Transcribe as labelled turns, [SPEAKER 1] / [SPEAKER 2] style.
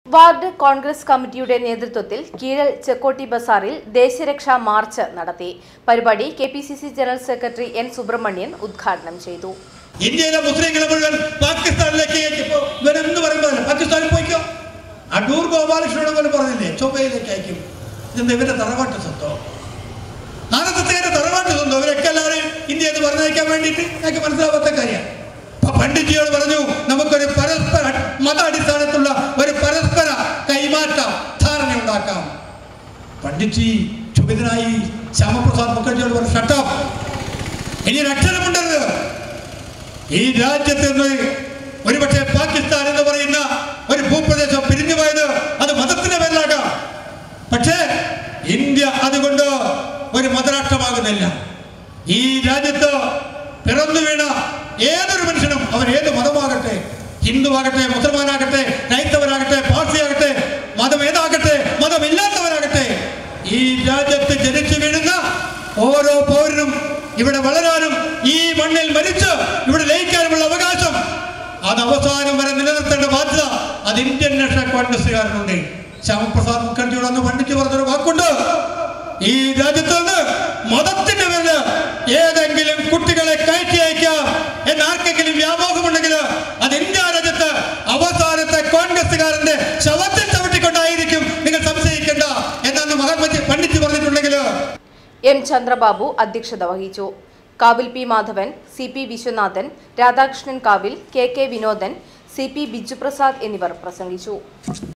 [SPEAKER 1] ward Congress കമ്മിറ്റിയുടെ നേതൃത്വത്തിൽ കീഴൽ Chekkotti ബസാറിൽ ദേശരക്ഷാ march നടത്തി പരിപാടി K P C C general secretary N Subrahmanyan ഉദ്ഘാടനം ചെയ്തു
[SPEAKER 2] ഇന്ത്യയിലെ മുസ്ലിങ്ങളെ മുഴുവൻ പാകിസ്ഥാനിലേക്ക് അയച്ചപ്പോ ഇവരെന്ത് പറയുമ്പോൾ പാകിസ്ഥാനിൽ പോയിക്കോ അടൂർ ഗോപാലകൃഷ്ണനോട് പോലും പറഞ്ഞില്ലേ ചൊവ്വയിലേക്ക് അയക്കും ഇതെന്താ ഇവരുടെ തറവാട്ട് സ്വത്തോ ആനന്ദത്തിന്റെ തറവാട്ട് സ്വന്തം ഇവരൊക്കെ എല്ലാവരും ഇന്ത്യ എന്ന് പറഞ്ഞയക്കാൻ വേണ്ടിയിട്ട് എനിക്ക് മനസ്സിലാവാത്ത കാര്യമാണ് അപ്പൊ പണ്ഡിറ്റ്ജിയോട് പറഞ്ഞു നമുക്കൊരു പരസ്പര മത അടിസ്ഥാനത്തുള്ള ഒരു പരസ്പര കൈമാറ്റ ധാരണ ഉണ്ടാക്കാം പണ്ഡിറ്റ്ജി ക്ഷുഭിതനായി ശ്യാമപ്രസാദ് മുഖർജിയോട് പറഞ്ഞു ഷട്ടപ്പ് ഇനി ഒരു അക്ഷരമുണ്ടരുത് ഈ രാജ്യത്ത് നിന്ന് ഒരുപക്ഷെ പാകിസ്ഥാൻ എന്ന് പറയുന്ന ഒരു ഭൂപ്രദേശം പിരിഞ്ഞു പോയത് അത് മതത്തിന്റെ പേരിലാകാം പക്ഷേ ഇന്ത്യ അതുകൊണ്ട് ഒരു മതരാഷ്ട്രമാകുന്നില്ല ഈ രാജ്യത്ത് പിറന്നു വീണ ഏതൊരു മനുഷ്യനും അവൻ ഏത് മതമാകട്ടെ ഹിന്ദുവാകട്ടെ മുസൽമാനാകട്ടെ ക്രൈസ്തവനാകട്ടെ പാർസിയാകട്ടെ മതം ഏതാകട്ടെ മതമില്ലാത്തവനാകട്ടെ ഈ രാജ്യത്ത് ജനിച്ചു വീഴുന്ന ഓരോ പൗരനും ഇവിടെ വളരാനും ഈ മണ്ണിൽ മരിച്ച് ഇവിടെ ലയിക്കാനുമുള്ള അവകാശം അത് അവസാനം വരെ നിലനിർത്തേണ്ട ബാധ്യത അത് ഇന്ത്യൻ നാഷണൽ കോൺഗ്രസ്സുകാരനുണ്ട് ശ്യാമപ്രസാദ് മുഖർജിയോട് അന്ന് പണ്ഡിറ്റ് പറഞ്ഞൊരു വാക്കുണ്ട് ഈ രാജ്യത്ത് നിന്ന് മതത്തിന്റെ പേരില് ഏതെങ്കിലും കുട്ടികളെ കയറ്റി അയക്കാം എന്ന് ആർക്കെങ്കിലും വ്യാമോഹമുണ്ടെങ്കിൽ അത് ഇന്ത്യ രാജ്യത്ത് അവസാനത്തെ കോൺഗ്രസ്സുകാരന്റെ ശവത്തിൽ ചവിട്ടിക്കൊണ്ടായിരിക്കും നിങ്ങൾ സംശയിക്കേണ്ട എന്നാണ് മഹാത്മജി പണ്ഡിറ്റ് പറഞ്ഞിട്ടുണ്ടെങ്കിൽ
[SPEAKER 1] എം ചന്ദ്രബാബു അധ്യക്ഷത വഹിച്ചു Kavil P Madhavan C P Viswanathan Radhakrishnan Kavil K K Vinodan C P Bijuprasad എന്നിവർ പ്രസംഗിച്ചു